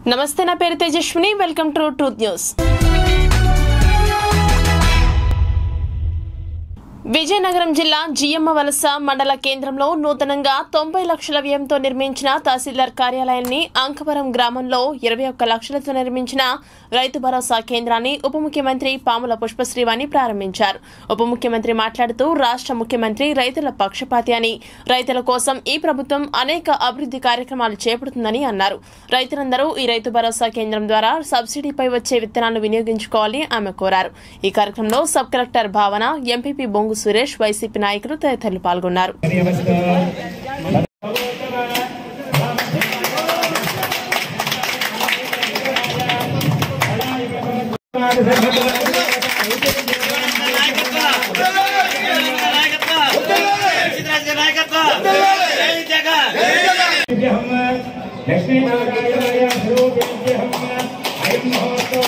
నమస్తే నా పేరు Tejaswini welcome to truth news Vizianagaram జిల్లా జియమ్మ వలస మండల కేంద్రంలో నూతనంగా తొంభై లక్షల వ్యయంతో నిర్మించిన తహసీల్దార్ కార్యాలయాన్ని అంకవరం గ్రామంలో ఇరవై ఒక్క లక్షలతో నిర్మించిన రైతు భరోసా కేంద్రాన్ని ఉప ముఖ్యమంత్రి పాముల పుష్పశ్రీవాణి ప్రారంభించారు ఉప ముఖ్యమంత్రి మాట్లాడుతూ రాష్ట్ర ముఖ్యమంత్రి రైతుల పక్షపాతి అని రైతుల కోసం ఈ ప్రభుత్వం అనేక అభివృద్ధి కార్యక్రమాలు చేపడుతుందని అన్నారు రైతులందరూ ఈ రైతు భరోసా కేంద్రం ద్వారా సబ్సిడీపై వచ్చే విత్తనాలను వినియోగించుకోవాలని ఆమె కోరారు ఈ కార్యక్రమంలో సబ్ కలెక్టర్ భావన ఎంపీపీ బొంగు సురేష్ వైసీపీ నాయకులు తదితరులు పాల్గొన్నారు లక్ష్మీనారాయణాయ స్వరూపిభ్యహం ఐం మహోత్సవ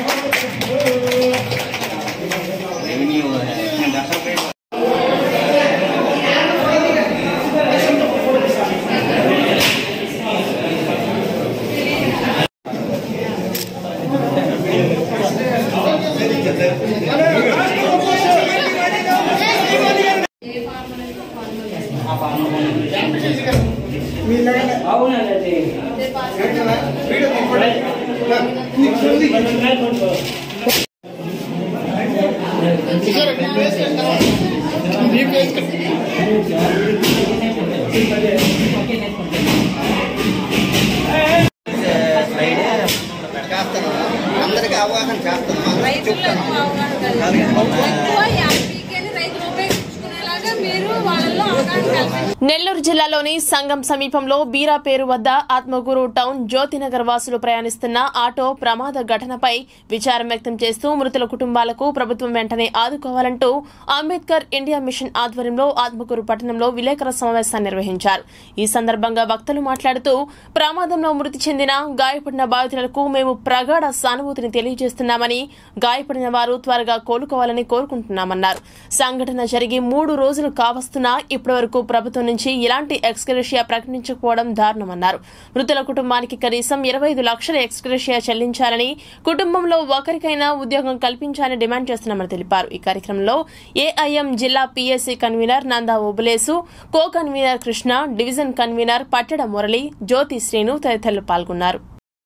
చేస్తాను అందరికీ అవగాహన చేస్తాను రైతులకు అవగాహన కల్పించాలి. ఎక్కువ యాపీకెళ్ళి రైతులు ఉపయోగించుకునేలాగా మీరు వాళ్ళలో అవగాహన కల్పించాలి నెల్లూరు జిల్లాలోని సంగం సమీపంలో బీరా పేరు వద్ద ఆత్మగూరు టౌన్ జ్యోతినగర్ వాసులు ప్రయాణిస్తున్న ఆటో ప్రమాద ఘటనపై విచారం వ్యక్తం చేస్తూ మృతుల కుటుంబాలకు ప్రభుత్వం వెంటనే ఆదుకోవాలంటూ అంబేద్కర్ ఇండియా మిషన్ ఆధ్వర్యంలో ఆత్మకూరు పట్టణంలో విలేకరుల సమావేశాన్ని నిర్వహించారు ఈ సందర్భంగా వక్తలు మాట్లాడుతూ ప్రమాదంలో మృతి చెందిన గాయపడిన బాధితులకు మేము ప్రగాఢ సానుభూతిని తెలియజేస్తున్నామని గాయపడిన వారు త్వరగా కోలుకోవాలని కోరుకుంటున్నామన్నారు సంఘటన జరిగి మూడు రోజులు కావస్తున్నా ఇప్పటివరకు ప్రభుత్వం నుంచి ఇలాంటి ఎక్స్గ్రేషియా ప్రకటించకపోవడం దారుణమన్నారు మృతుల కుటుంబానికి కనీసం ఇరవై ఐదు లక్షల ఎక్స్గ్రేషియా చెల్లించాలని కుటుంబంలో ఒకరికైనా ఉద్యోగం కల్పించాలని డిమాండ్ చేస్తున్నామని తెలిపారు ఈ కార్యక్రమంలో ఏఐఎం జిల్లా PSC convener Nanda Obulesu co convener Krishna division convener Pattada Murali Jyothi Srinu తదితరులు పాల్గొన్నారు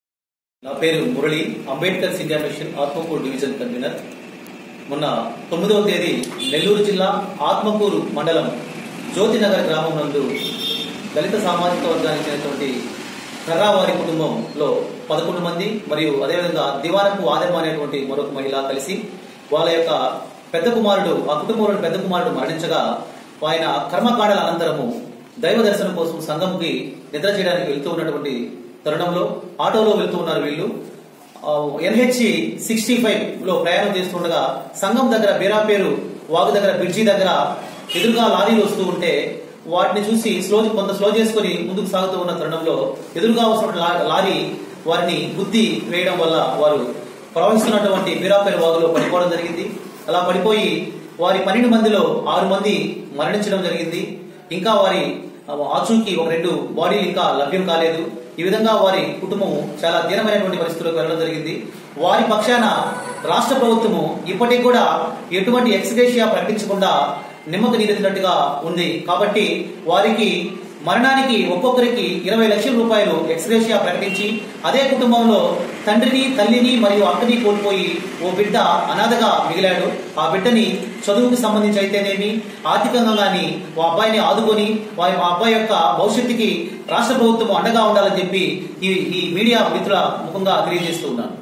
నా పేరు Murali Ambedkar India mission Atmakur division convener మొన్న తొమ్మిదవ తేదీ నెల్లూరు జిల్లా ఆత్మకూరు మండలం జ్యోతినగర్ గ్రామం నందు దళిత సామాజిక వర్గానికి చెందినటువంటి కర్రావారి కుటుంబంలో పదకొండు మంది మరియు అదేవిధంగా దివానపు ఆదమ్మ అనేటువంటి మరొక మహిళ కలిసి వాళ్ళ యొక్క పెద్ద కుమారుడు ఆ కుటుంబంలోని పెద్ద కుమారుడు మరణించగా ఆయన కర్మకాండల అనంతరము దైవ దర్శనం కోసం సంఘంకి నిద్ర చేయడానికి వెళ్తూ ఉన్నటువంటి తరుణంలో ఆటోలో వెళ్తూ ఉన్నారు వీళ్ళు ఎన్హెచ్ సిక్స్టీ ఫైవ్ లో ప్రయాణం చేస్తుండగా సంఘం దగ్గర బీరాపేరు వాగు దగ్గర బ్రిడ్జి దగ్గర ఎదురుగా లారీలు వస్తూ ఉంటే వాటిని చూసి స్లో కొంత స్లో చేసుకుని ముందుకు సాగుతూ ఉన్న తరుణంలో ఎదురుగా వస్తున్న లా- లారీ వారిని గుద్ది వేయడం వల్ల వారు ప్రవహిస్తున్నటువంటి బీరాపేరు వాగులో పడిపోవడం జరిగింది అలా పడిపోయి వారి పన్నెండు మందిలో ఆరు మంది మరణించడం జరిగింది ఇంకా వారి ఆచూకీ ఒక రెండు బాడీలు ఇంకా లభ్యం కాలేదు ఈ విధంగా వారి కుటుంబం చాలా దీనమైనటువంటి పరిస్థితులకు వెళ్ళడం జరిగింది వారి పక్షాన రాష్ట్ర ప్రభుత్వము ఇప్పటికి కూడా ఎటువంటి ఎక్స్గ్రేషియా ప్రకటించకుండా నిమ్మకు నీరెత్తినట్టుగా ఉంది కాబట్టి వారికి మరణానికి ఒక్కొక్కరికి ఇరవై లక్షల రూపాయలు ఎక్స్గ్రేషియా ప్రకటించి అదే కుటుంబంలో తండ్రిని తల్లిని మరియు అక్కని కోల్పోయి ఓ బిడ్డ అనాథగా మిగిలాడు ఆ బిడ్డని చదువుకు సంబంధించి అయితేనేమి ఆర్థికంగా గాని ఓ అబ్బాయిని ఆదుకొని వారి మా అబ్బాయి యొక్క భవిష్యత్తుకి రాష్ట్ర ప్రభుత్వం అండగా ఉండాలని చెప్పి ఈ ఈ మీడియా మిత్రుల ముఖంగా తెలియజేస్తూ ఉన్నాను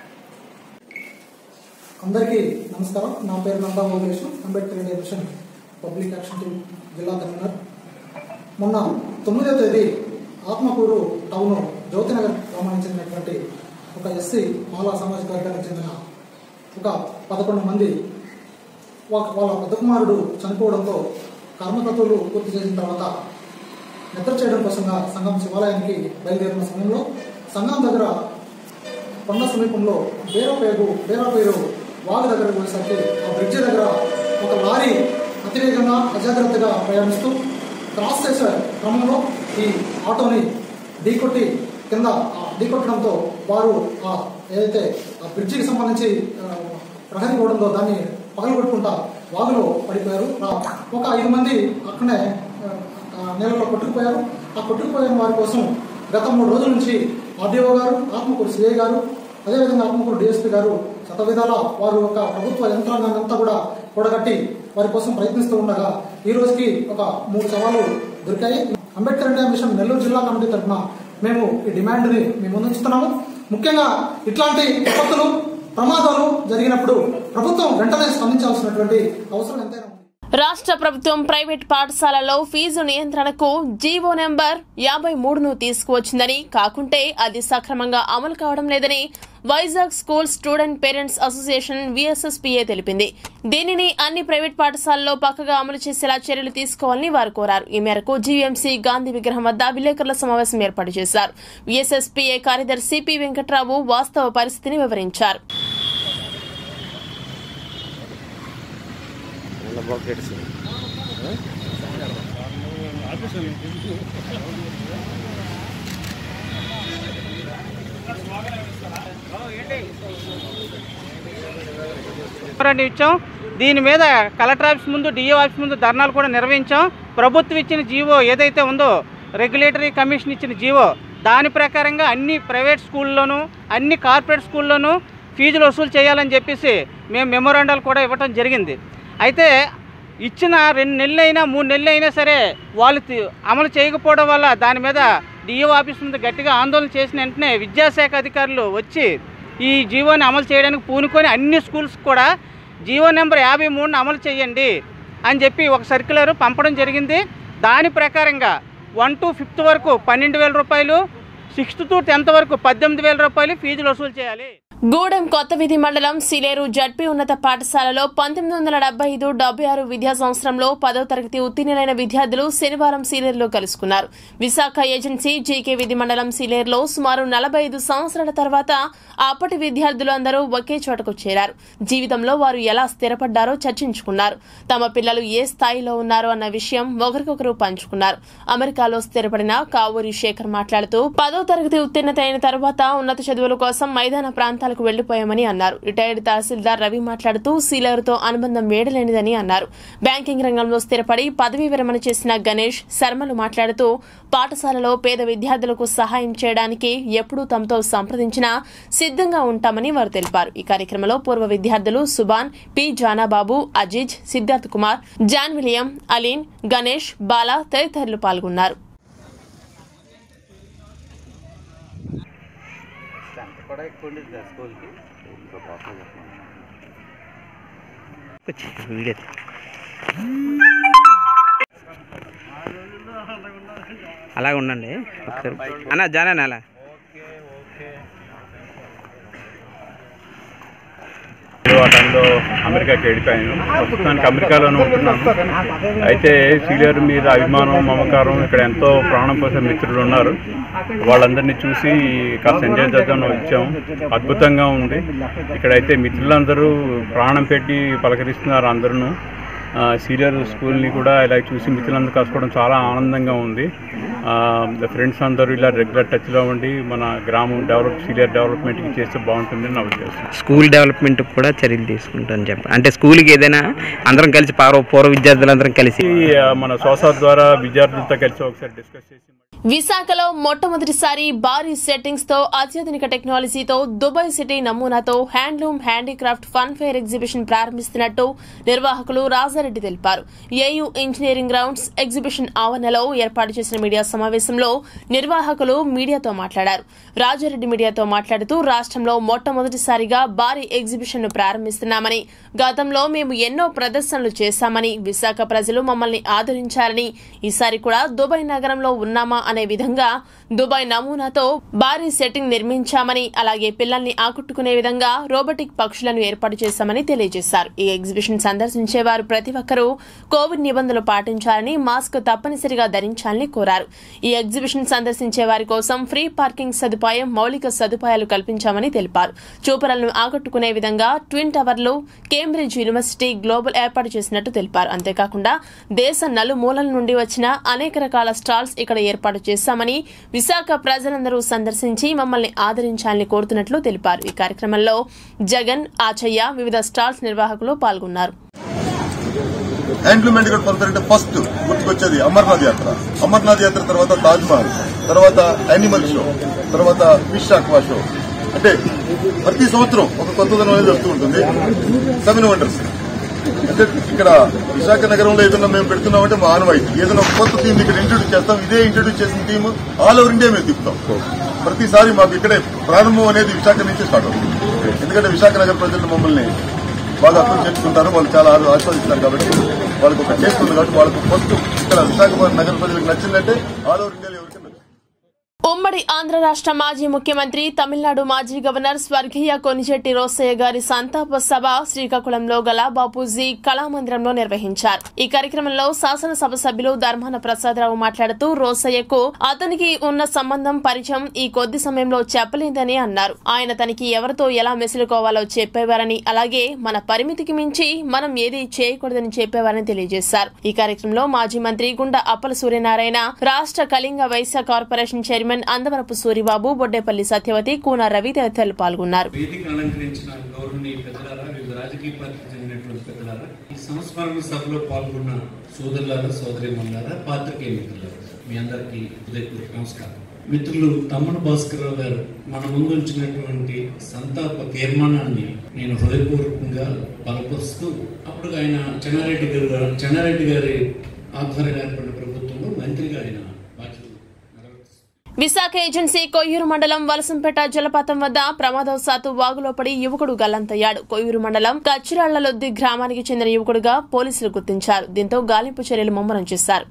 అందరికీ నమస్కారం నా పేరు Nanda Mogesh Ambedkar India mission public action team జిల్లా కన్వీనర్ మొన్న తొమ్మిదో తేదీ ఆత్మకూరు టౌన్ జ్యోతినగర్ గ్రామానికి చెందినటువంటి ఒక ఎస్సీ మాలా సామాజిక వర్గానికి చెందిన ఒక పదకొండు మంది వా- వాళ్ళ పెద్ద కుమారుడు చనిపోవడంతో కర్మకతులు పూర్తి చేసిన తర్వాత నిద్ర చేయడం కోసంగా సంఘం శివాలయానికి బయలుదేరిన సమయంలో సంఘం దగ్గర కొండ సమీపంలో బేరపేరు బేరపేరు వాగు దగ్గర పోయేసరికి ఆ బ్రిడ్జి దగ్గర ఒక లారీ అతివేగంగా అజాగ్రత్తగా ప్రయాణిస్తూ క్రాస్ చేసే క్రమంలో ఈ ఆటోని ఢీకొట్టి కింద ఆ ఢీకొట్టడంతో వారు ఆ ఏదైతే ఆ బ్రిడ్జికి సంబంధించి ఆ, ప్రహరీ కూడా ఉందో దాన్ని పగలగొట్టుకుంటా వాగులో పడిపోయారు ఆ, ఒక ఐదు మంది అక్కడనే ఆ, ఆ నీళ్ళలో కొట్టుకుపోయారు ఆ కొట్టుకుపోయిన వారి కోసం గత మూడు రోజుల నుంచి ఆర్డీఓ గారు ఆత్మకూరు సిఐ గారు అదేవిధంగా ఆత్మకూరు డిఎస్పీ గారు శతవిధాల వారు ఒక ప్రభుత్వ యంత్రాంగాన్ని అంతా కూడా కూడగట్టి వారి కోసం ప్రయత్నిస్తూ ఉండగా ఈ రోజుకి ఒక మూడు సవాలు దొరికాయి అంబేద్కర్ ఇండియా మిషన్ నెల్లూరు జిల్లా కమిటీ తరఫున మేము ఈ డిమాండ్ని మేము ముందుంచుతున్నాము ముఖ్యంగా ఇట్లాంటి విపత్తులు ప్రమాదాలు జరిగినప్పుడు ప్రభుత్వం వెంటనే స్పందించాల్సినటువంటి అవసరం ఎంతైనా ఉంది రాష్ట్ర ప్రభుత్వం ప్రైవేట్ పాఠశాలల్లో ఫీజు నియంత్రణకు జీవో నెంబర్ యాభై మూడును తీసుకువచ్చిందని కాకుంటే అది సక్రమంగా అమలు కావడం లేదని Vizag school student parents association VSSPA తెలిపింది దీనిని అన్ని ప్రైవేట్ పాఠశాలల్లో పక్కగా అమలు చేసేలా చర్యలు తీసుకోవాలని వారు కోరారు ఈ మేరకు జీవీఎంసీ గాంధీ విగ్రహం వద్ద విలేకరుల సమావేశం ఏర్పాటు చేశారు విఎస్ఎస్పీఏ కార్యదర్శి పి వెంకట్రావు వాస్తవ పరిస్థితిని వివరించారు రండి ఇచ్చాం దీని మీద కలెక్టర్ ఆఫీస్ ముందు డిఓ ఆఫీస్ ముందు ధర్నాలు కూడా నిర్వహించాం ప్రభుత్వం ఇచ్చిన జీవో ఏదైతే ఉందో రెగ్యులేటరీ కమిషన్ ఇచ్చిన జీవో దాని ప్రకారంగా అన్ని ప్రైవేట్ స్కూల్లోనూ అన్ని కార్పొరేట్ స్కూల్లోనూ ఫీజులు వసూలు చేయాలని చెప్పేసి మేము మెమోరాండాలు కూడా ఇవ్వటం జరిగింది అయితే ఇచ్చిన రెండు నెలలు అయినా మూడు నెలలు అయినా సరే వాళ్ళు తి- అమలు చేయకపోవడం వల్ల దాని మీద డిఓ ఆఫీస్ ముందు గట్టిగా ఆందోళన చేసిన వెంటనే విద్యాశాఖ అధికారులు వచ్చి ఈ జీవోని అమలు చేయడానికి పూనుకొని అన్ని స్కూల్స్ కూడా జీవో నెంబర్ యాభై మూడుని అమలు చేయండి అని చెప్పి ఒక సర్క్యులర్ పంపడం జరిగింది దాని ప్రకారంగా వన్ టు ఫిఫ్త్ వరకు పన్నెండు వేల రూపాయలు సిక్స్త్ టు టెన్త్ వరకు పద్దెనిమిది వేల రూపాయలు ఫీజులు వసూలు చేయాలి గూడెం కొత్తవీధి మండలం సిలేరు జడ్పీ ఉన్నత పాఠశాలలో పంతొమ్మిది వందల డెబ్బై ఐదు డెబ్బై ఆరు విద్యా సంవత్సరంలో పదో తరగతి ఉత్తీర్ణులైన విద్యార్థులు శనివారం సీలేరులో కలుసుకున్నారు విశాఖ ఏజెన్సీ జీకే విధి మండలం సీలేరులో సుమారు నలభై ఐదు సంవత్సరాల తర్వాత అప్పటి విద్యార్థులు అందరూ ఒకే చోటకు చేరారు జీవితంలో వారు ఎలా స్థిరపడ్డారో చర్చించుకున్నారు తమ పిల్లలు ఏ స్థాయిలో ఉన్నారో అన్న విషయం ఒకరికొకరు పంచుకున్నారు అమెరికాలో స్థిరపడిన కావూరి శేఖర్ మాట్లాడుతూ పదో తరగతి ఉత్తీర్ణత అయిన తర్వాత ఉన్నత చదువుల కోసం మైదాన ప్రాంతాలకు వెళ్లిపోయామని అన్నారు రిటైర్డ్ తహసీల్దార్ రవి మాట్లాడుతూ సీలర్తో అనుబంధం వేడలేనిదని అన్నారు బ్యాంకింగ్ రంగంలో స్థిరపడి పదవీ విరమణ చేసిన గణేష్ శర్మలు మాట్లాడుతూ పాఠశాలలో పేద విద్యార్థులకు సహాయం చేయడానికి ఎప్పుడూ తమతో సంప్రదించినా సిద్ధంగా ఉంటామని వారు తెలిపారు ఈ కార్యక్రమంలో పూర్వ విద్యార్థులు Subhan P Janababu Aziz Siddharth Kumar John William Allen Ganesh Bala తదితరులు పాల్గొన్నారు అలాగ ఉండండి ఒకసారి అన్న జానా అలా ఆ టైంలో అమెరికాకి వెళ్ళిపోయాను ప్రస్తుతానికి అమెరికాలోనే ఉంటున్నాను అయితే సీనియర్ మీద అభిమానం మమకారం ఇక్కడ ఎంతో ప్రాణం పోసే మిత్రులు ఉన్నారు వాళ్ళందరినీ చూసి కాస్త ఎంజాయ్ చేద్దాం వచ్చాం అద్భుతంగా ఉంది ఇక్కడైతే మిత్రులందరూ ప్రాణం పెట్టి పలకరిస్తున్నారు అందరూ సీనియర్ స్కూల్ని కూడా ఇలా చూసి మిత్రులందరూ కలుసుకోవడం చాలా ఆనందంగా ఉంది ఫ్రెండ్స్ అందరూ ఇలా రెగ్యులర్ టచ్లో ఉండి మన గ్రామం డెవలప్ సీనియర్ డెవలప్మెంట్కి చేస్తే బాగుంటుందని నా ఉద్దేశం స్కూల్ డెవలప్మెంట్ కూడా చర్యలు తీసుకుంటాను చెప్పి అంటే స్కూల్కి ఏదైనా అందరం కలిసి పూర్వ పూర్వ విద్యార్థులందరం కలిసి ఈ, ఆ, మన సోసా ద్వారా విద్యార్థులతో కలిసి ఒకసారి డిస్కస్ చేసి విశాఖలో మొట్టమొదటిసారి భారీ సెట్టింగ్స్ తో అత్యాధునిక టెక్నాలజీతో దుబాయ్ సిటీ నమూనాతో handloom handicraft fun fair exhibition ప్రారంభిస్తున్నట్టు నిర్వాహకులు రాజారెడ్డి తెలిపారు ఏయూ ఇంజనీరింగ్ గ్రౌండ్స్ ఎగ్జిబిషన్ ఆవరణలో ఏర్పాటు చేసిన మీడియా సమావేశంలో నిర్వాహకులు మీడియాతో మాట్లాడారు రాజారెడ్డి మీడియాతో మాట్లాడుతూ రాష్ట్రంలో మొట్టమొదటిసారిగా భారీ ఎగ్జిబిషన్ ను ప్రారంభిస్తున్నామని గతంలో మేము ఎన్నో ప్రదర్శనలు చేశామని విశాఖ ప్రజలు మమ్మల్ని ఆదరించారని ఈసారి కూడా దుబాయ్ నగరంలో ఉన్నామా అనే విధంగా దుబాయ్ నమూనాతో భారీ సెట్టింగ్ నిర్మించామని అలాగే పిల్లల్ని ఆకట్టుకునే విధంగా రోబోటిక్ పక్షులను ఏర్పాటు చేశామని తెలియజేశారు ఈ ఎగ్జిబిషన్ సందర్శించే వారు ప్రతి ప్రతి ఒక్కరూ కోవిడ్ నిబంధనలు పాటించాలని మాస్క్ తప్పనిసరిగా ధరించాలని కోరారు ఈ ఎగ్జిబిషన్ సందర్శించే వారి కోసం ఫ్రీ పార్కింగ్ సదుపాయం మౌలిక సదుపాయాలు కల్పించామని తెలిపారు చూపరులను ఆకట్టుకునే విధంగా ట్విన్ టవర్లు కేంబ్రిడ్జ్ యూనివర్సిటీ గ్లోబల్ ఏర్పాటు చేసినట్టు తెలిపారు అంతేకాకుండా దేశ నలుమూలల నుండి వచ్చిన అనేక రకాల స్టాల్స్ ఇక్కడ ఏర్పాటు చేశామని విశాఖ ప్రజలందరూ సందర్శించి మమ్మల్ని ఆదరించాలని కోరుతున్నట్లు తెలిపారు ఈ కార్యక్రమంలో జగన్ ఆచయ్య వివిధ స్టాల్స్ నిర్వాహకులు పాల్గొన్నారు హ్యాండ్లూమ్ అండ్ పలుతారంటే ఫస్ట్ గుర్తుకొచ్చేది అమర్నాథ్ యాత్ర అమర్నాథ్ యాత్ర తర్వాత తాజ్ మహల్ తర్వాత యానిమల్ షో తర్వాత ఫిష్ ఆక్వా షో అంటే ప్రతి సంవత్సరం ఒక కొత్తదనం అనేది వస్తూ ఉంటుంది సెవెన్ వండర్స్ అంటే ఇక్కడ విశాఖ నగరంలో ఏదైనా మేము పెడుతున్నామంటే మా ఆనవాయితీ ఏదైనా ఒక కొత్త థీమ్ ఇక్కడ ఇంట్రొడ్యూస్ చేస్తాం ఇదే ఇంట్రొడ్యూస్ చేసిన థీమ్ ఆల్ ఓవర్ ఇండియా మేము తిప్పుతాం ప్రతిసారి మాకు ఇక్కడే ప్రారంభం అనేది విశాఖ నుంచి స్టార్ట్ అవుతుంది ఎందుకంటే విశాఖ నగర ప్రజలు మమ్మల్ని బాగా అర్థం చేసుకుంటారు వాళ్ళు చాలా ఆరు- ఆస్వాదిస్తారు కాబట్టి వాళ్ళకి ఒక టేస్ట్ ఉంది కాబట్టి వాళ్ళకు ఫస్ట్ ఇక్కడ విశాఖపట్నం నగర ప్రజలకు నచ్చిందంటే ఆల్ ఓవర్ ఇండియాలో ఎవరికి నచ్చింది ఉమ్మడి ఆంధ్ర రాష్ట్ర మాజీ ముఖ్యమంత్రి తమిళనాడు మాజీ గవర్నర్ స్వర్గీయ కొనిచెట్టి రోసయ్య గారి సంతాప సభ శ్రీకాకుళంలో గల బాపూజీ కళామందిరంలో నిర్వహించారు ఈ కార్యక్రమంలో శాసనసభ సభ్యులు ధర్మాన ప్రసాదరావు మాట్లాడుతూ రోసయ్యకు అతనికి ఉన్న సంబంధం పరిచయం ఈ కొద్ది సమయంలో చెప్పలేదని అన్నారు ఆయన తనకి ఎవరితో ఎలా మెసులుకోవాలో చెప్పేవారని అలాగే మన పరిమితికి మించి మనం ఏది చేయకూడదని చెప్పేవారని తెలియజేశారు ఈ కార్యక్రమంలో మాజీ మంత్రి గుండా అప్పల సూర్యనారాయణ రాష్ట్ర కళింగ వైశ్య కార్పొరేషన్ చైర్మన్ అందవరపు సూరిబాబు బొడ్డేపల్లి సత్యవతి కూన రవి తదితరులు పాల్గొన్నారు వేదిక అలంకరించిన గౌరవనీయ పెద్దలారా వివిధ రాజకీయ పార్టీకి చెందినటువంటి పెద్దలారా ఈ సంస్మరణ సభలో పాల్గొన్న సోదరులారా సోదరిమల్లారా పాత్రికేయ మిత్రులారా మీ అందరికీ హృదయపూర్వక నమస్కారం మిత్రులు తమ్మన భాస్కరరావు గారు మన ముందు ఉంచినటువంటి సంతాప తీర్మానాన్ని నేను హృదయపూర్వకంగా బలపరుస్తూ అప్పుడు ఆయన చెన్నారెడ్డి గారు చెన్నారెడ్డి గారి ఆధ్వర్యంలో ఏర్పడిన ప్రభుత్వంలో మంత్రిగా ఆయన బాధ్యతలు విశాఖ ఏజెన్సీ కొయ్యూరు మండలం వలసంపేట జలపాతం వద్ద ప్రమాదవశాత్తు వాగులో పడి యువకుడు గల్లంతయ్యాడు కొయ్యూరు మండలం కచ్చిరాళ్లలొద్ది గ్రామానికి చెందిన యువకుడుగా పోలీసులు గుర్తించారు దీంతో గాలింపు చర్యలు ముమ్మరం చేశారు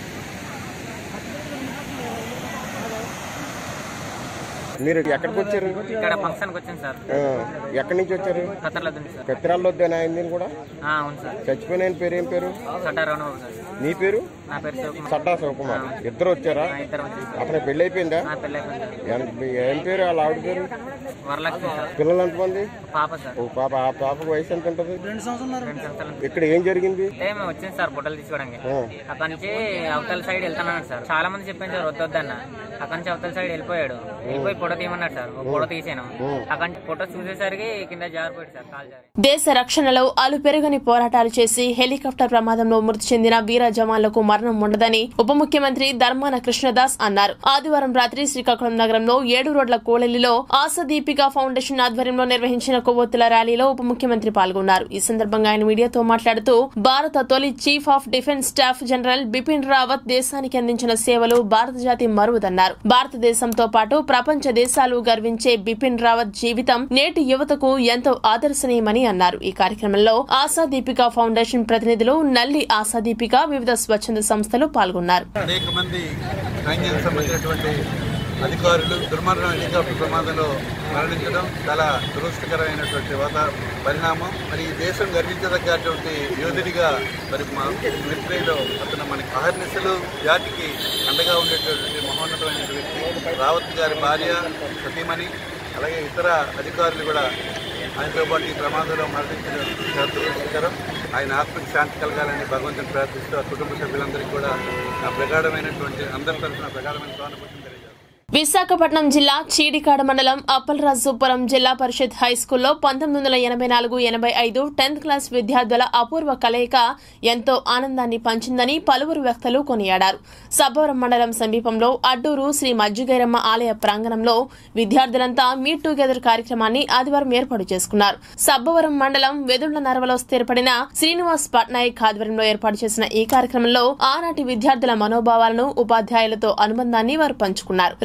మీరు ఎక్కడికి వచ్చారు ఇక్కడ ఫంక్షన్కి వచ్చాను సార్ ఆ, ఎక్కడి నుంచి వచ్చారు ఖతర్లో ఉంది సార్ కత్తిరాల్లో వద్దేనా అయింది కూడా ఆ, అవును సార్ చచ్చిపోయిన ఆయన పేరు ఏం పేరు సటార్ రావు సార్ నీ పేరు నా పేరు శివకుమార్ సట్టా శివకుమార్ ఇద్దరు వచ్చారా ఆ, ఇద్దరం వచ్చాం సార్. అతనికి పెళ్లి అయిపోయిందా నా పెళ్ళి అయిపోయింది సార్. ఎంత- ఏం పేరు వాళ్ళ ఆవిడ పేరు వరలక్ష్మి సార్ పిల్లలు ఎంతమంది పాప సార్ ఓ పాప ఆ పాపకు వయసు ఎంత ఉంటుంది రెండు సంవత్సరాలు ఇక్కడ ఏం జరిగింది అంటే మేము వచ్చింది సార్ బుట్టలు తీసుకోవడానికి ఆ. అక్కడి నుంచి అవతల సైడ్ వెళ్తానన్నాడు సార్ చాలా మంది చెప్పాను సార్ వద్దొద్దన్న అక్కడి నుంచి అవతల సైడ్ వెళ్ళిపోయాడు వెళ్ళిపోయి ఫోటో తీయమన్నాడు సార్ ఒక ఫోటో తీసాను అక్కడి నుంచి ఫోటో చూసేసరికి కింద జారిపోయాడు సార్ కాల్ జారి దేశ రక్షణలో అలు పెరుగని పోరాటాలు చేసి హెలికాప్టర్ ప్రమాదంలో మృతి చెందిన వీర జవాన్లకు మరణం ఉండదని ఉప ముఖ్యమంత్రి ధర్మాన కృష్ణదాస్ అన్నారు ఆదివారం రాత్రి శ్రీకాకుళం నగరంలో ఏడు రోడ్ల కోలెల్లిలో ఆశ దీపిక ఫౌండేషన్ ఆధ్వర్యంలో నిర్వహించిన కొవ్వొత్తుల ర్యాలీలో ఉప ముఖ్యమంత్రి పాల్గొన్నారు ఈ సందర్భంగా ఆయన మీడియాతో మాట్లాడుతూ భారత తొలి chief of defence staff general Bipin Rawat దేశానికి అందించిన సేవలు భారత జాతి మరువదన్నారు భారతదేశంతో పాటు ప్రపంచ దేశాలు గర్వించే బిపిన్ రావత్ జీవితం నేటి యువతకు ఎంతో ఆదర్శనీయమని అన్నారు ఈ కార్యక్రమంలో ఆశా దీపిక ఫౌండేషన్ ప్రతినిధులు నల్లి ఆశా దీపిక వివిధ స్వచ్ఛంద సంస్థలు పాల్గొన్నారు అనేక మంది సైన్యానికి సంబంధించినటువంటి అధికారులు దుర్మరణం హెలికాప్టర్ ప్రమాదంలో మరణించడం చాలా దురదృష్టకరమైనటువంటి వాత పరిణామం మరి ఈ దేశం గర్వించదగ్గటువంటి యోధుడిగా మరి మా మిలిటరీలో అతను మనకి అహర్నిశలు జాతికి అండగా ఉండేటటువంటి మహోన్నతమైన వ్యక్తి రావత్ గారి భార్య సతీమణి అలాగే ఇతర అధికారులు కూడా ఆయనతో పాటు ఈ ప్రమాదంలో మరణించడం చాలా దురదృష్టకరం ఆయన ఆత్మకి శాంతి కలగాలని భగవంతుని ప్రార్థిస్తూ ఆ కుటుంబ సభ్యులందరికీ కూడా నా ప్రగాఢమైనటువంటి అందరి తరఫున ప్రగాఢమైన సానుభూతిని తెలియజేస్తాను విశాఖపట్నం జిల్లా చీడికాడ మండలం అప్పలరాజుపురం జిల్లా పరిషత్ హై స్కూల్లో పంతొమ్మిది వందల ఎనభై నాలుగు ఎనభై ఐదు టెన్త్ క్లాస్ విద్యార్థుల అపూర్వ కలయిక ఎంతో ఆనందాన్ని పంచిందని పలువురు వ్యక్తులు కొనియాడారు సబ్బవరం మండలం సమీపంలో అడ్డూరు శ్రీ మజ్జిగైరమ్మ ఆలయ ప్రాంగణంలో విద్యార్థులంతా మీట్ టుగెదర్ కార్యక్రమాన్ని ఆదివారం ఏర్పాటు చేసుకున్నారు సబ్బవరం మండలం వెదుళ్ల నరవలో స్థిరపడిన శ్రీనివాస్ పట్నాయక్ ఆధ్వర్యంలో ఏర్పాటు చేసిన ఈ కార్యక్రమంలో ఆనాటి విద్యార్థుల మనోభావాలను ఉపాధ్యాయులతో అనుబంధాన్ని వారు పంచుకున్నారు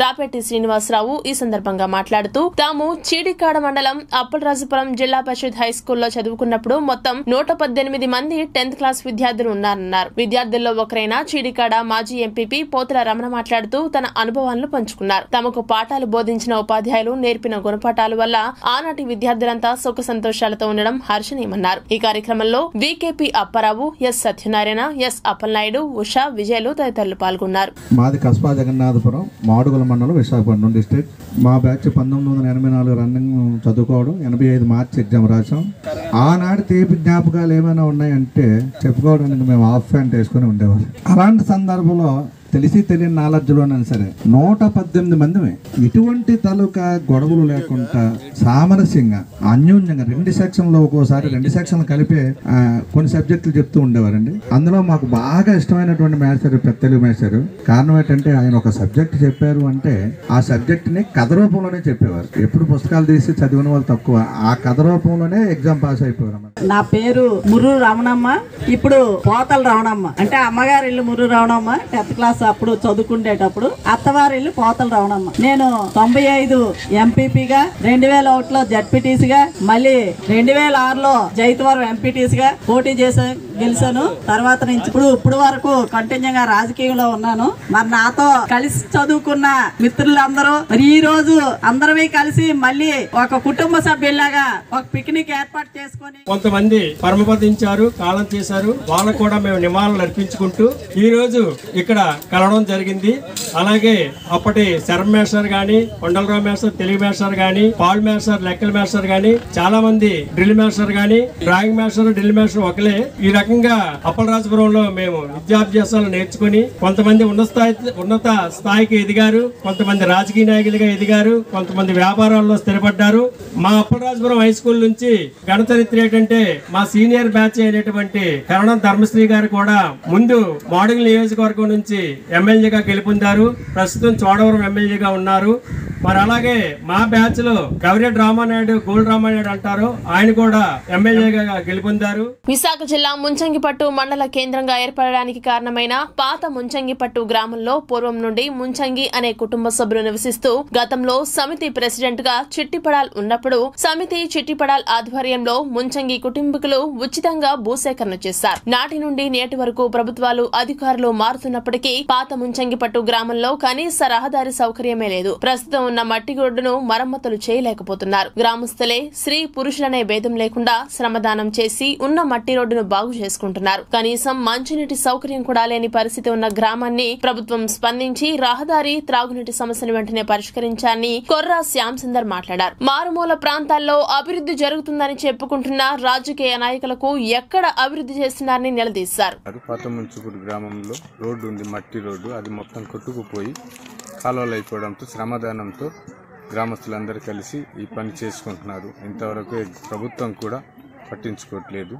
చాపెట్టి శ్రీనివాసరావు ఈ సందర్భంగా మాట్లాడుతూ తాము చీడికాడ మండలం అప్పలరాజుపురం జిల్లా పరిషత్ హై స్కూల్లో చదువుకున్నప్పుడు మొత్తం నూట పద్దెనిమిది మంది టెన్త్ క్లాస్ విద్యార్థులు ఉన్నారన్నారు విద్యార్థుల్లో ఒకరైన చీడికాడ మాజీ ఎంపీపీ పోతుల రమణ మాట్లాడుతూ తన అనుభవాలను పంచుకున్నారు తమకు పాఠాలు బోధించిన ఉపాధ్యాయులు నేర్పిన గుణపాఠాల వల్ల ఆనాటి విద్యార్థులంతా సుఖ సంతోషాలతో ఉండడం హర్షణీయమన్నారు ఈ కార్యక్రమంలో VKP Apparao S Satyanarayana S Appalanaidu Usha విజయలు తదితరులు పాల్గొన్నారు మాది కస్బా జగన్నాథపురం మాడుగుల మండలం విశాఖపట్నం డిస్ట్రిక్ట్ మా బ్యాచ్ పంతొమ్మిది వందల ఎనభై నాలుగు రన్నింగ్ చదువుకోవడం ఎనభై ఐదు మార్చి ఎగ్జామ్ రాసాం ఆనాడు తీపి జ్ఞాపకాలు ఏమైనా ఉన్నాయంటే చెప్పుకోవడానికి మేము ఆఫ్ ప్యాంట్ వేసుకుని ఉండేవాళ్ళం అలాంటి సందర్భంలో తెలిసి తెలియని నాలెడ్జ్లోనైనా సరే నూట పద్దెనిమిది మందిమే ఎటువంటి తాలూకా గొడవలు లేకుండా సామరస్యంగా అన్యోన్యంగా రెండు సెక్షన్లో ఒక్కోసారి రెండు సెక్షన్లు కలిపే ఆ, కొన్ని సబ్జెక్టులు చెప్తూ ఉండేవారండి అందులో మాకు బాగా ఇష్టమైనటువంటి మేస్టర్ పెద్ద తెలుగు మేస్టర్ కారణం ఏంటంటే ఆయన ఒక సబ్జెక్ట్ చెప్పారు అంటే ఆ సబ్జెక్ట్ ని కథ రూపంలోనే చెప్పేవారు ఎప్పుడు పుస్తకాలు తీసి చదివిన వాళ్ళు తక్కువ ఆ కథ రూపంలోనే ఎగ్జామ్ పాస్ అయిపోయారు నా పేరు ముర్రు రమణమ్మ ఇప్పుడు పోతల రమణమ్మ అంటే అమ్మగారి ఇల్లు ముర్రు రమణమ్మ టెన్త్ క్లాస్ అప్పుడు చదువుకునేటప్పుడు అత్తవారి ఇల్లు పోతల రమణమ్మ నేను తొంభై ఐదు ఎంపీపీగా రెండు వేల ఒకటిలో జడ్పీటీసీగా మళ్ళీ రెండు వేల ఆరులో జైతవరం ఎంపీటీసీగా పోటీ చేసా గెలిచాను తర్వాత నుంచి ఇప్పుడు ఇప్పుడు వరకు కంటిన్యూ గా రాజకీయంలో ఉన్నాను మరి నాతో కలిసి చదువుకున్న మిత్రులందరూ మరి ఈ రోజు అందరమే కలిసి మళ్ళీ ఒక కుటుంబ సభ్యులాగా ఒక పిక్నిక్ ఏర్పాటు చేసుకొని కొంతమంది పరమపదించారు కాలం చేశారు వాళ్ళకు కూడా మేము నివాళులు అర్పించుకుంటూ ఈ రోజు ఇక్కడ కలవడం జరిగింది అలాగే అప్పటి శరం మేస్టర్ గాని కొండలరావు మేస్టర్ తెలుగు మేస్టర్ గాని పాల్ మేస్టర్ లెక్కల మేస్టర్ గాని చాలా మంది డ్రిల్ మేస్టర్ గాని డ్రాయింగ్ మేస్టర్ డ్రిల్ మేస్టర్ ఒకలే ఈ రకంగా అప్పలరాజపురంలో మేము విద్యాభ్యాసాలు నేర్చుకుని కొంతమంది ఉన్నత స్థాయి ఉన్నత స్థాయికి ఎదిగారు కొంతమంది రాజకీయ నాయకులుగా ఎదిగారు కొంతమంది వ్యాపారాల్లో స్థిరపడ్డారు మా అప్పలరాజపురం హై స్కూల్ నుంచి గణచరిత్ర ఏంటంటే మా సీనియర్ బ్యాచ్ అయినటువంటి కరణం ధర్మశ్రీ గారు కూడా ముందు మోడల్ నియోజకవర్గం నుంచి ఎమ్మెల్యేగా గెలుపొందారు ప్రస్తుతం చోడవరం ఎమ్మెల్యేగా ఉన్నారు మరి అలాగే మా బ్యాచ్ లో గౌరెడ్డి రామానాయుడు గోల్డ్ రామానాయుడు అంటారు ఆయన కూడా ఎమ్మెల్యేగా గెలుపొందారు విశాఖ జిల్లా ముంచంగిపట్టు మండల కేంద్రంగా ఏర్పడడానికి కారణమైన పాత ముంచంగిపట్టు గ్రామంలో పూర్వం నుండి ముంచంగి అనే కుటుంబ సభ్యులు నివసిస్తూ గతంలో సమితి ప్రెసిడెంట్ గా చిట్టిపడాల్ ఉన్నప్పుడు సమితి చిట్టిపడాల్ ఆధ్వర్యంలో ముంచంగి కుటుంబీకులు ఉచితంగా భూసేకరణ చేశారు నాటి నుండి నేటి వరకు ప్రభుత్వాలు అధికారులు మారుతున్నప్పటికీ పాత ముంచంగిపట్టు గ్రామంలో కనీస రహదారి సౌకర్యమే లేదు ప్రస్తుతం ఉన్న మట్టి రోడ్డును మరమ్మతులు చేయలేకపోతున్నారు గ్రామస్తులే స్త్రీ పురుషులనే భేదం లేకుండా శ్రమదానం చేసి ఉన్న మట్టి రోడ్డును బాగు చేసుకుంటున్నారు కనీసం మంచినీటి సౌకర్యం కూడా లేని పరిస్థితి ఉన్న గ్రామాన్ని ప్రభుత్వం స్పందించి రహదారి త్రాగునీటి సమస్యను వెంటనే పరిష్కరించాలని కొర్రా శ్యామ్ సుందర్ మాట్లాడారు మారుమూల ప్రాంతాల్లో అభివృద్ధి జరుగుతుందని చెప్పుకుంటున్న రాజకీయ నాయకులకు ఎక్కడ అభివృద్ధి చేస్తున్నారని నిలదీశారు అది పాత ముంచుకూరు గ్రామంలో రోడ్డు ఉంది మట్టి రోడ్డు అది మొత్తం కొట్టుకుపోయి కాలువలు అయిపోవడంతో శ్రమదానంతో గ్రామస్తులందరూ కలిసి ఈ పని చేసుకుంటున్నారు ఇంతవరకు ప్రభుత్వం కూడా పట్టించుకోవట్లేదు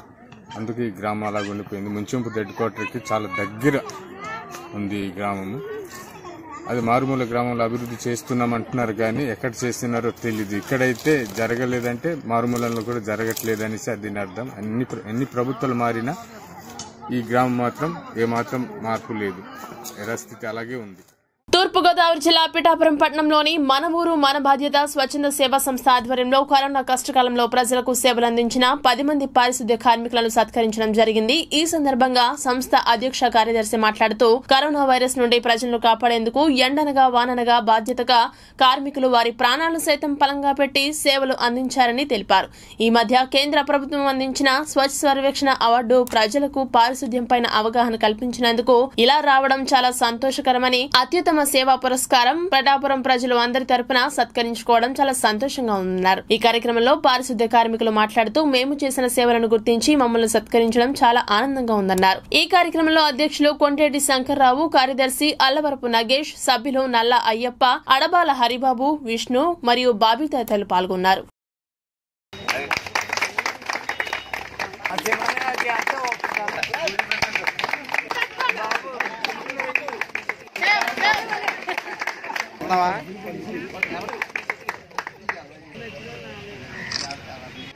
అందుకే ఈ గ్రామం అలాగ ఉండిపోయింది ముంచింపు హెడ్ క్వార్టర్కి చాలా దగ్గర ఉంది ఈ గ్రామము అది మారుమూల గ్రామంలో అభివృద్ధి చేస్తున్నాం అంటున్నారు కానీ ఎక్కడ చేస్తున్నారో తెలియదు ఇక్కడైతే జరగలేదంటే మారుమూలలో కూడా జరగట్లేదు అనేసి అది దీని అర్థం అన్ని ప్ర- ఎన్ని ప్రభుత్వాలు మారినా ఈ గ్రామం మాత్రం ఏమాత్రం మార్పు లేదు యథాస్థితి అలాగే ఉంది తూర్పుగోదావరి జిల్లా పిఠాపురం పట్టణంలోని మన ఊరు మన బాధ్యత స్వచ్ఛంద సేవా సంస్థ ఆధ్వర్యంలో కరోనా కష్టకాలంలో ప్రజలకు సేవలు అందించిన పది మంది పారిశుద్ధ్య కార్మికులను సత్కరించడం జరిగింది ఈ సందర్భంగా సంస్థ అధ్యక్ష కార్యదర్శి మాట్లాడుతూ కరోనా వైరస్ నుండి ప్రజలను కాపాడేందుకు ఎండనగా వాననగా బాధ్యతగా కార్మికులు వారి ప్రాణాలను సైతం పలంగా పెట్టి సేవలు అందించారని తెలిపారు ఈ మధ్య కేంద్ర ప్రభుత్వం అందించిన స్వచ్ఛ సర్వేక్షణ అవార్డు ప్రజలకు పారిశుద్ధ్యం పైన అవగాహన కల్పించినందుకు ఇలా రావడం చాలా సంతోషకరమని అత్యుత్తమ సేవా పురస్కారం ప్రటాపురం ప్రజలు అందరి తరపున సత్కరించుకోవడం చాలా సంతోషంగా ఉందన్నారు ఈ కార్యక్రమంలో పారిశుద్ధ్య కార్మికులు మాట్లాడుతూ మేము చేసిన సేవలను గుర్తించి మమ్మల్ని సత్కరించడం చాలా ఆనందంగా ఉందన్నారు ఈ కార్యక్రమంలో అధ్యక్షులు కొంటేటి శంకర్రావు కార్యదర్శి అల్లవరపు నగేష్ సభ్యులు నల్ల అయ్యప్ప అడబాల హరిబాబు విష్ణు మరియు బాబీ తదితరులు పాల్గొన్నారు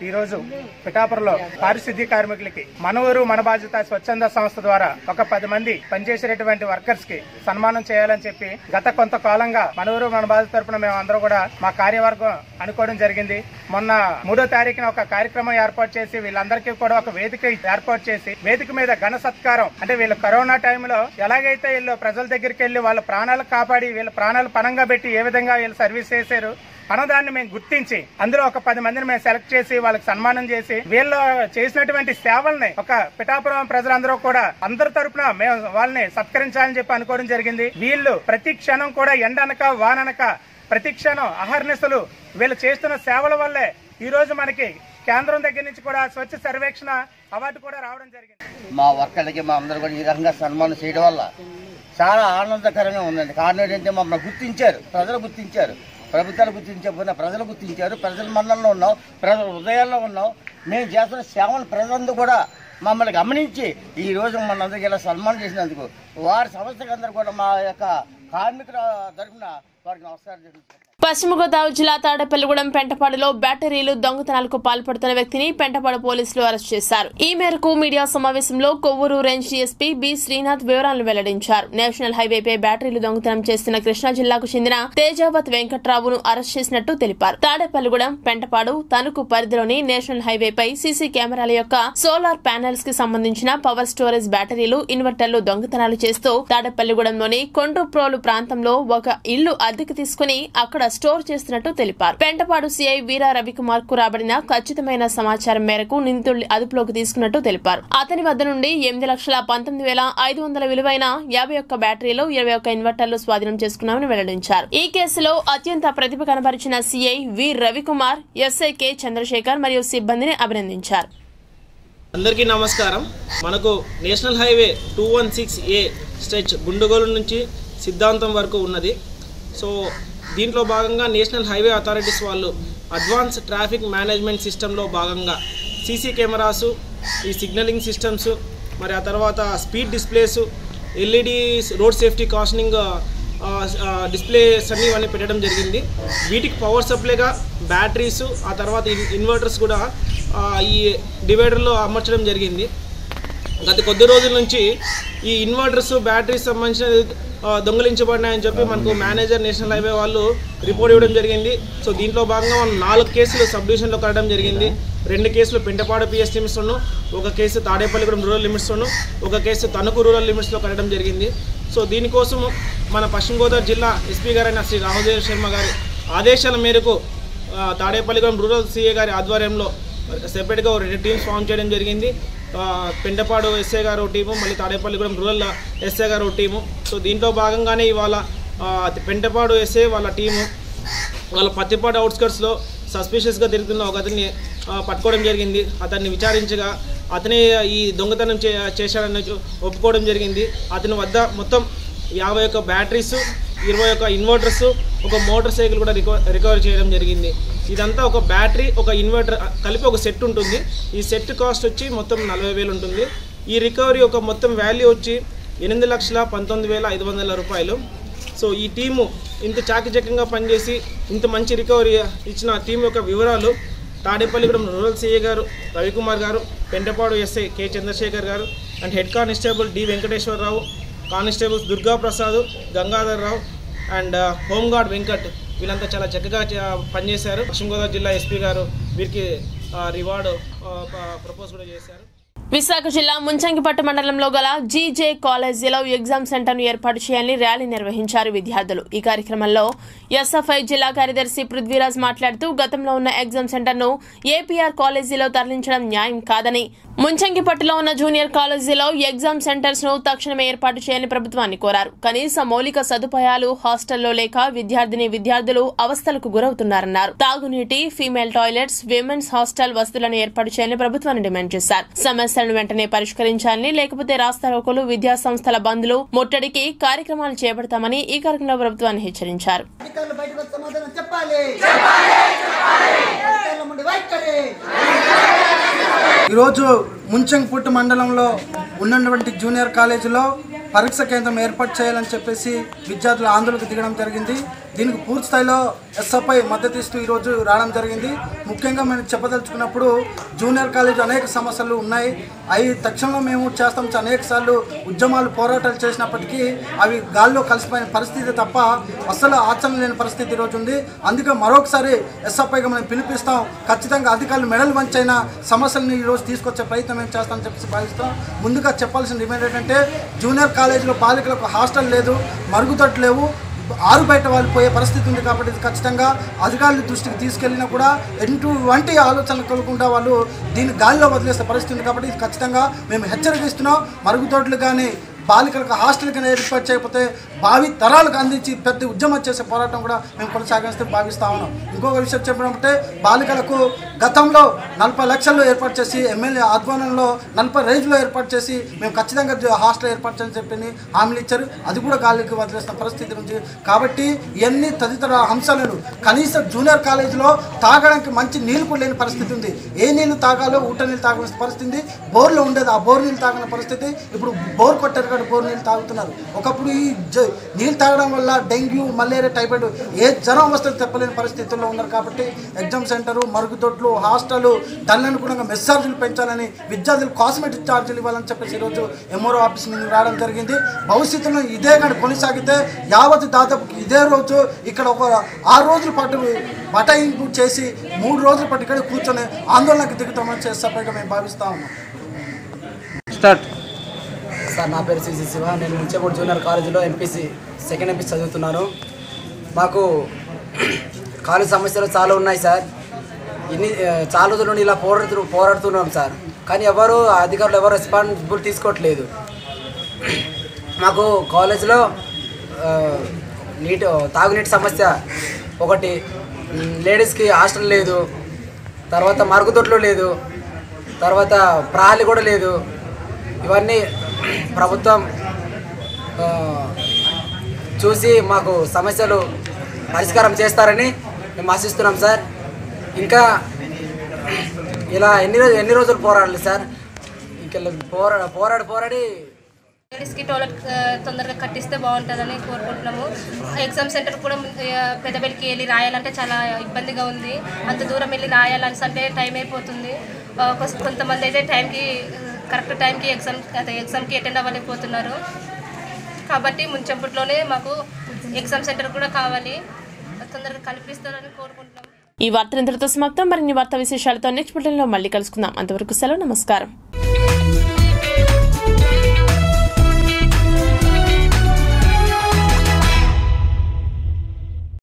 ఈ రోజు పిఠాపురంలో పారిశుద్ధ్య కార్మికులకి మన ఊరు మన బాధ్యత స్వచ్ఛంద సంస్థ ద్వారా ఒక పది మంది పనిచేసేటటువంటి వర్కర్స్ కి సన్మానం చేయాలని చెప్పి గత కొంతకాలంగా మన ఊరు మన బాధ్యత తరపున మేము అందరూ కూడా మా కార్యవర్గం అనుకోవడం జరిగింది మొన్న మూడో తారీఖున ఒక కార్యక్రమం ఏర్పాటు చేసి వీళ్ళందరికీ కూడా ఒక వేదిక ఏర్పాటు చేసి వేదిక మీద ఘన సత్కారం అంటే వీళ్ళు కరోనా టైంలో ఎలాగైతే వీళ్ళు ప్రజల దగ్గరికి వెళ్ళి వాళ్ళ ప్రాణాలు కాపాడి వీళ్ళ ప్రాణాలు పణంగా పెట్టి ఏ విధంగా వీళ్ళు సర్వీస్ చేశారు అన్నదాన్ని మేము గుర్తించి అందులో ఒక పది మందిని మేము సెలెక్ట్ చేసి వాళ్ళకి సన్మానం చేసి వీళ్ళు చేసినటువంటి సేవల్ని ఒక పిఠాపురం ప్రజలందరూ కూడా అందరి తరపున మేము వాళ్ళని సత్కరించాలని చెప్పి అనుకోవడం జరిగింది వీళ్ళు ప్రతి క్షణం కూడా ఎండనక వాననక ప్రతి క్షణం అహర్నిశలు వీళ్ళు చేస్తున్న సేవల వల్లే ఈ రోజు మనకి కేంద్రం దగ్గర నుంచి కూడా స్వచ్ఛ సర్వేక్షణ అవార్డు కూడా రావడం జరిగింది మా వర్కర్లకి మా అందరూ కూడా ఈ రకంగా సన్మానం చేయడం వల్ల చాలా ఆనందకరంగా ఉందండి కారణం ఏంటంటే మమ్మల్ని గుర్తించారు ప్రజలు గుర్తించారు ప్రభుత్వాలు గుర్తించకపోయినా ప్రజలు గుర్తించారు ప్రజల మన్నల్లో ఉన్నాం ప్రజల హృదయాల్లో ఉన్నాం మేము చేస్తున్న సేవలు ప్రజలందరూ కూడా మమ్మల్ని గమనించి ఈ రోజు మనందరికీ ఇలా సన్మానం చేసినందుకు వారి సంస్థకి అందరూ కూడా మా యొక్క కార్మికుల తరఫున వారికి నమస్కారం తెలుపుతున్నాం పశ్చిమ గోదావరి జిల్లా తాడేపల్లిగూడెం పెంటపాడులో బ్యాటరీలు దొంగతనాలకు పాల్పడుతున్న వ్యక్తిని పెంటపాడు పోలీసులు అరెస్ట్ చేశారు ఈ మేరకు మీడియా సమావేశంలో Kovvur range DSP B Srinath వివరాలను వెల్లడించారు నేషనల్ హైవేపై బ్యాటరీలు దొంగతనం చేస్తున్న కృష్ణా జిల్లాకు చెందిన తేజావత్ వెంకట్రావును అరెస్ట్ చేసినట్టు తెలిపారు తాడేపల్లిగూడెం పెంటపాడు తణుకు పరిధిలోని నేషనల్ హైవేపై సీసీ కెమెరాల యొక్క సోలార్ ప్యానెల్స్ కి సంబంధించిన పవర్ స్టోరేజ్ బ్యాటరీలు ఇన్వర్టర్లు దొంగతనాలు చేస్తూ తాడేపల్లిగూడెంలోని కొండ్రుప్రోలు ప్రాంతంలో ఒక ఇల్లు అద్దెకు తీసుకుని అక్కడ స్టోర్ చేస్తున్నట్టు తెలిపారు పెంటపాడు సీఐ వీర రవికుమార్ కు రాబడిన ఖచ్చితమైన సమాచారం మేరకు నిందితుడిని అదుపులోకి తీసుకున్నట్టు తెలిపారు అతని వద్ద నుండి ఎనిమిది లక్షల పంతొమ్మిది వేల ఐదు వందల విలువైన యాభై ఒక్క బ్యాటరీలు ఇరవై ఒక్క ఇన్వర్టర్లు స్వాధీనం చేసుకున్నామని వెల్లడించారు ఈ కేసులో అత్యంత ప్రతిభ కనబరిచిన CI V Ravikumar SI K Chandrasekhar మరియు సిబ్బందిని అభినందించారు అందరికీ నమస్కారం మనకు national highway two one six A stretch Gundugolu నుంచి సిద్ధాంతం వరకు ఉన్నది సో దీంట్లో భాగంగా నేషనల్ హైవే అథారిటీస్ వాళ్ళు అడ్వాన్స్ ట్రాఫిక్ మేనేజ్మెంట్ సిస్టంలో భాగంగా సీసీ కెమెరాసు ఈ సిగ్నలింగ్ సిస్టమ్స్ మరి ఆ తర్వాత speed displays LED road safety cautioning displays అన్ని ఇవన్నీ పెట్టడం జరిగింది వీటికి పవర్ సప్లైగా బ్యాటరీస్ ఆ తర్వాత ఇన్- ఇన్వర్టర్స్ కూడా ఆ, ఈ డివైడర్లో అమర్చడం జరిగింది గత కొద్ది రోజుల నుంచి ఈ ఇన్వర్టర్స్ బ్యాటరీస్ సంబంధించిన ఆ, దొంగిలించబడినాయని చెప్పి మనకు మేనేజర్ నేషనల్ హైవే వాళ్ళు రిపోర్ట్ ఇవ్వడం జరిగింది సో దీంట్లో భాగంగా మనం నాలుగు కేసులు సబ్ డివిజన్లో కట్టడం జరిగింది రెండు కేసులు పెంటపాడు పిఎస్ లిమిట్స్లోను ఒక కేసు తాడేపల్లిగూడెం రూరల్ లిమిట్స్లోను ఒక కేసు తణుకు రూరల్ లిమిట్స్లో కట్టడం జరిగింది సో దీనికోసం మన పశ్చిమ గోదావరి జిల్లా ఎస్పీ గారైన శ్రీ రాహుదేవ్ శర్మ గారి ఆదేశాల మేరకు ఆ, తాడేపల్లిగూడెం రూరల్ సీఏ గారి ఆధ్వర్యంలో సెపరేట్గా ఒక రెండు టీమ్స్ ఫామ్ చేయడం జరిగింది ఆ, పెండపాడు ఎస్ఏ గారు ఒక టీము మళ్ళీ తాడేపల్లిగూడెం రూరల్ ఎస్ఏ గారు ఒక టీము సో దీంట్లో భాగంగానే ఇవాళ ఆ, పెంటపాడు ఎస్ఏ వాళ్ళ టీము వాళ్ళ పత్తిపాడు అవుట్స్కట్స్లో సస్పిషియస్గా తిరుగుతున్న ఒక అతన్ని ఆ, పట్టుకోవడం జరిగింది అతన్ని విచారించగా అతనే ఈ దొంగతనం చే చేశాడని చూ- ఒప్పుకోవడం జరిగింది అతని వద్ద మొత్తం యాభై ఒక్క బ్యాటరీస్ ఇరవై ఒక్క ఇన్వర్టర్స్ ఒక మోటార్ సైకిల్ కూడా రికవ రికవర్ చేయడం జరిగింది ఇదంతా ఒక బ్యాటరీ ఒక ఇన్వర్టర్ ఆ, కలిపి ఒక సెట్ ఉంటుంది ఈ సెట్ కాస్ట్ వచ్చి మొత్తం నలభై వేలు ఉంటుంది ఈ రికవరీ ఒక మొత్తం వాల్యూ వచ్చి ఎనిమిది లక్షల పంతొమ్మిది వేల ఐదు వందల రూపాయలు సో ఈ టీము ఇంత చాకచక్యంగా పనిచేసి ఇంత మంచి రికవరీ ఇచ్చిన టీం యొక్క వివరాలు తాడేపల్లిగూడెం రూరల్ సిఏ గారు రవికుమార్ గారు Pentapadu SI K Chandrasekhar garu and head constable D Venkateswararao constables Durga Prasad Gangadhar Rao and home guard Venkat వీళ్ళంతా చాలా చక్కగా చ- పనిచేశారు పశ్చిమ గోదావరి జిల్లా ఎస్పీ గారు వీరికి రివార్డు ప్రపోజ్ కూడా చేశారు విశాఖ జిల్లా ముంచంగిపట్టు మండలంలో గల జీజే కాలేజీలో ఎగ్జామ్ సెంటర్ను ఏర్పాటు చేయాలని ర్యాలీ నిర్వహించారు విద్యార్థులు ఈ కార్యక్రమంలో ఎస్ఎఫ్ఐ జిల్లా కార్యదర్శి పృథ్వీరాజ్ మాట్లాడుతూ గతంలో ఉన్న ఎగ్జామ్ సెంటర్ను ఏపీఆర్ కాలేజీలో తరలించడం న్యాయం కాదని ముంచంగిపట్టులో ఉన్న జూనియర్ కాలేజీలో ఎగ్జామ్ సెంటర్స్ ను తక్షణమే ఏర్పాటు చేయాలని ప్రభుత్వాన్ని కోరారు కనీస మౌలిక సదుపాయాలు హాస్టల్లో లేక విద్యార్థిని విద్యార్థులు అవస్థలకు గురవుతున్నారన్నారు తాగునీటి ఫీమేల్ టాయిలెట్స్ విమెన్స్ హాస్టల్ వసతులను ఏర్పాటు చేయాలని ప్రభుత్వాన్ని డిమాండ్ చేశారు సమస్యలను వెంటనే పరిష్కరించాలని లేకపోతే రాస్తారోకోలు విద్యా సంస్థల బంద్లు ముట్టడికి కార్యక్రమాలు చేపడతామని ఈ కార్యక్రమంలో ప్రభుత్వాన్ని హెచ్చరించారు అధికారులు బయటకు వచ్చి సమాధానం చెప్పాలి అధికారుల ముందు వైఖరి ఈరోజు ముంచంగిపుట్టు మండలంలో ఉన్నటువంటి జూనియర్ కాలేజీలో పరీక్ష కేంద్రం ఏర్పాటు చేయాలని చెప్పేసి విద్యార్థులు ఆందోళనకు దిగడం జరిగింది దీనికి పూర్తి స్థాయిలో ఎస్ఎఫ్ఐ మద్దతు ఇస్తూ ఈరోజు రావడం జరిగింది ముఖ్యంగా మేము చెప్పదలుచుకున్నప్పుడు జూనియర్ కాలేజ్ అనేక సమస్యలు ఉన్నాయి అవి తక్షణంలో మేము చేస్తాం అనేక సార్లు ఉద్యమాలు పోరాటాలు చేసినప్పటికీ అవి గాల్లో కలిసిపోయిన పరిస్థితి తప్ప అస్సలు ఆచరణ లేని పరిస్థితి ఈరోజు ఉంది అందుకే మరొకసారి ఎస్ఎఫ్ఐగా మనం పిలిపిస్తాం ఖచ్చితంగా అధికారులు మెడల్ వంచైన సమస్యలను ఈరోజు తీసుకొచ్చే ప్రయత్నం మేము చేస్తామని చెప్పేసి భావిస్తాం ముందుగా చెప్పాల్సిన డిమాండ్ ఏంటంటే జూనియర్ కాలేజీలో బాలికలకు హాస్టల్ లేదు మరుగుదొడ్లు లేవు ఆరు బయట వాళ్ళు పోయే పరిస్థితి ఉంది కాబట్టి ఇది ఖచ్చితంగా అధికారుల దృష్టికి తీసుకెళ్ళినా కూడా ఎటువంటి ఆలోచనలు కలగకుండా వాళ్ళు దీన్ని గాలిలో వదిలేసే పరిస్థితి ఉంది కాబట్టి ఇది ఖచ్చితంగా మేము హెచ్చరిక ఇస్తున్నాం మరుగుదొడ్లు కానీ బాలికలకు హాస్టల్ కింద ఏర్పాటు చేయకపోతే భావి తరాలకు అందించి పెద్ద ఉద్యమం చేసే పోరాటం కూడా మేము కొనసాగిస్తూ భావిస్తా ఉన్నాం ఇంకొక విషయం చెప్పినప్పుడే బాలికలకు గతంలో నలభై లక్షల్లో ఏర్పాటు చేసి ఎమ్మెల్యే ఆధ్వర్యంలో నలభై రేంజ్లో ఏర్పాటు చేసి మేము ఖచ్చితంగా జ- హాస్టల్ ఏర్పాటు చేయని చెప్పి హామీలు ఇచ్చారు అది కూడా గాలికి వదిలేసిన పరిస్థితి నుంచి కాబట్టి ఇవన్నీ తదితర అంశాలను కనీసం జూనియర్ కాలేజీలో తాగడానికి మంచి నీళ్ళు కూడా లేని పరిస్థితి ఉంది ఏ నీళ్లు తాగాలో ఊట నీళ్ళు తాగాల్సిన పరిస్థితి ఉంది బోర్లో ఉండేది ఆ బోర్ నీళ్ళు తాగిన పరిస్థితి ఇప్పుడు బోర్ కొట్టారు కాబట్టి బోర్ నీళ్ళు తాగుతున్నారు ఒకప్పుడు ఈ జ- నీళ్ళు తాగడం వల్ల డెంగ్యూ మలేరియా టైఫాయిడ్ ఏ జ్వరం వస్తుంది చెప్పలేని పరిస్థితుల్లో ఉన్నారు కాబట్టి ఎగ్జామ్ సెంటరు మరుగుదొడ్లు హాస్టల్ దాన్ని అనుగుణంగా మెస్ ఛార్జీలు పెంచాలని విద్యార్థులు కాస్మెటిక్ ఛార్జీలు ఇవ్వాలని చెప్పేసి ఈరోజు ఎంఆర్ఓ ఆఫీస్ మీద రావడం జరిగింది భవిష్యత్తులో ఇదే కానీ కొనసాగితే యావత్ దాదాపు ఇదే రోజు ఇక్కడ ఒక ఆరు రోజుల పాటు బటాయింపు చేసి మూడు రోజుల పాటు ఇక్కడ కూర్చొని ఆందోళనకు దిగుతామని చేసేపైగా మేము భావిస్తా ఉన్నాం స్టార్ట్ సార్ నా పేరు సిసి శివ నేను ముంచేపూడి జూనియర్ కాలేజీలో ఎంపీసీ సెకండ్ ఎంపీ చదువుతున్నాను మాకు కాలేజ్ సమస్యలు చాలా ఉన్నాయి సార్ ఇన్ని ఆ, చాలా రోజుల నుండి ఇలా పోరాడుతూ పోరాడుతున్నాం సార్ కానీ ఎవరు అధికారులు ఎవరు రెస్పాన్సిబుల్ తీసుకోవట్లేదు మాకు కాలేజీలో ఆ, నీటి తాగునీటి సమస్య ఒకటి మ్, లేడీస్కి హాస్టల్ లేదు తర్వాత మరుగుదొడ్లు లేదు తర్వాత ప్రహాలి కూడా లేదు ఇవన్నీ ప్రభుత్వం ఆ, చూసి మాకు సమస్యలు పరిష్కారం చేస్తారని మేము ఆశిస్తున్నాం సార్ ఇంకా ఇలా ఎన్ని రోజులు ఎన్ని రోజులు పోరాడాలి సార్ ఇంకా పోరా పోరాడి పోరాడి లేడీస్కి టోయిలెట్ ఆ, తొందరగా కట్టిస్తే బాగుంటుందని కోరుకుంటున్నాము ఎగ్జామ్ సెంటర్ కూడా ఆ, పెద్దబెల్లికి వెళ్ళి రాయాలంటే చాలా ఇబ్బందిగా ఉంది అంత దూరం వెళ్ళి రాయాలని అంటే టైం అయిపోతుంది ఆ, కొ- కొంతమంది అయితే టైంకి కరెక్ట్ టైంకి ఎగ్జామ్ అదే ఎగ్జామ్కి అటెండ్ అవ్వలేకపోతున్నారు కాబట్టి ముంచెంపుట్లోనే మాకు ఎగ్జామ్ సెంటర్ కూడా కావాలి తొందరగా కల్పిస్తారని కోరుకుంటున్నాము ఈ వార్త ఇంతటితో సమాప్తం మరిన్ని వార్తా విశేషాలతో నెక్స్ట్ బులెటిన్లో మళ్ళీ కలుసుకుందాం అంతవరకు సెలవు నమస్కారం